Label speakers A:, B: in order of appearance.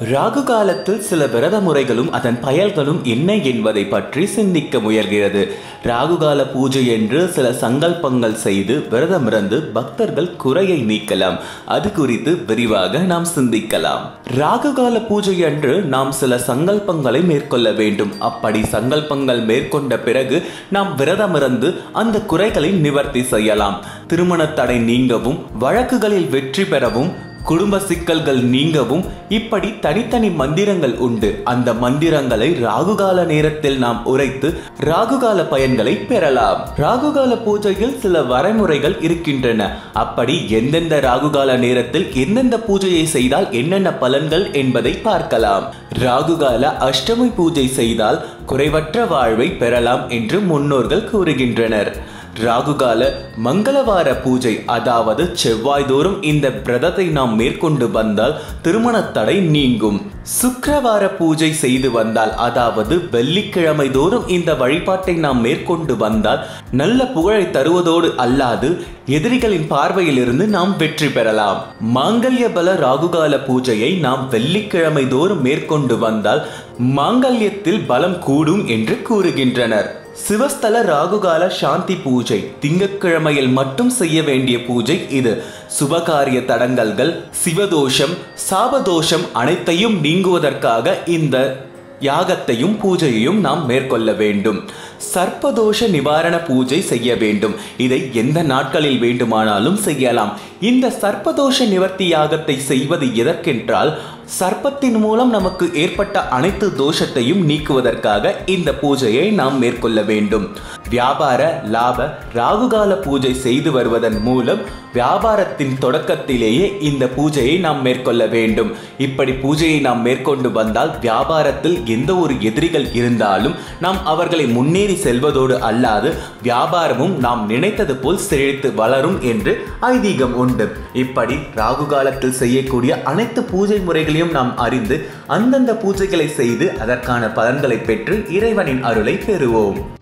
A: ராகு காலத்தில் சில விரத முறைகளும் அதன் பயல்களும் என்ன என்பதை பற்றி சிந்திக்க முயல்கிறது ராகுகால பூஜை என்று சில சங்கல்பங்கள் செய்து விரதமிருந்து பக்தர்கள் குறையை நீக்கலாம் அது குறித்து விரிவாக நாம் சிந்திக்கலாம் ராகுகால பூஜை அன்று நாம் சில சங்கல்பங்களை மேற்கொள்ள வேண்டும் அப்படி சங்கல்பங்கள் மேற்கொண்ட பிறகு நாம் விரதமிருந்து அந்த குறைகளை நிவர்த்தி செய்யலாம் திருமண தடை நீங்கவும் வழக்குகளில் வெற்றி பெறவும் குடும்ப சிக்கல்கள் நீங்கவும் இப்படி தனித்தனி மந்திரங்கள் உண்டு அந்த மந்திரங்களை ராகுகால நேரத்தில் நாம் உரைத்து ராகுகால பயன்களை பெறலாம் ராகுகால பூஜையில் சில வரைமுறைகள் இருக்கின்றன அப்படி எந்தெந்த ராகுகால நேரத்தில் எந்தெந்த பூஜையை செய்தால் என்னென்ன பலன்கள் என்பதை பார்க்கலாம் ராகுகால அஷ்டமி பூஜை செய்தால் குறைவற்ற வாழ்வை பெறலாம் என்று முன்னோர்கள் கூறுகின்றனர் ராகுகால மங்களவார பூஜை அதாவது செவ்வாய்தோறும் இந்த பிரதத்தை நாம் மேற்கொண்டு வந்தால் திருமண தடை நீங்கும் சுக்கிரவார பூஜை செய்து வந்தால் அதாவது வெள்ளிக்கிழமை தோறும் இந்த வழிபாட்டை நாம் மேற்கொண்டு வந்தால் நல்ல புகழை தருவதோடு அல்லாது எதிரிகளின் பார்வையிலிருந்து நாம் வெற்றி பெறலாம் மாங்கல்ய பல ராகுகால பூஜையை நாம் வெள்ளிக்கிழமை தோறும் மேற்கொண்டு வந்தால் மாங்கல்யத்தில் பலம் கூடும் என்று கூறுகின்றனர் சிவஸ்தல ராகுகால சாந்தி பூஜை திங்கட்கிழமையில் மட்டும் செய்ய வேண்டிய பூஜை இது சுபகாரிய தடங்கல்கள் சிவதோஷம் சாபதோஷம் அனைத்தையும் நீங்குவதற்காக இந்த யாகத்தையும் பூஜையையும் நாம் மேற்கொள்ள வேண்டும் சர்ப்பதோஷ நிவாரண பூஜை செய்ய வேண்டும் இதை எந்த நாட்களில் வேண்டுமானாலும் செய்யலாம் இந்த சர்ப்பதோஷ நிவர்த்தி யாகத்தை செய்வது எதற்கென்றால் சர்ப்பத்தின் மூலம் நமக்கு ஏற்பட்ட அனைத்து தோஷத்தையும் நீக்குவதற்காக இந்த பூஜையை நாம் மேற்கொள்ள வேண்டும் வியாபார லாப ராகுகால பூஜை செய்து வருவதன் மூலம் வியாபாரத்தின் தொடக்கத்திலேயே இந்த பூஜையை நாம் மேற்கொள்ள வேண்டும் இப்படி பூஜையை நாம் மேற்கொண்டு வந்தால் வியாபாரத்தில் எந்த ஒரு எதிரிகள் இருந்தாலும் நாம் அவர்களை முன்னேறி செல்வதோடு அல்லாது வியாபாரமும் நாம் நினைத்தது போல் செழித்து வளரும் என்று ஐதீகம் உண்டு இப்படி ராகு காலத்தில் செய்யக்கூடிய அனைத்து பூஜை முறைகளையும் நாம் அறிந்து அந்தந்த பூஜைகளை செய்து அதற்கான பலன்களை பெற்று இறைவனின் அருளை பெறுவோம்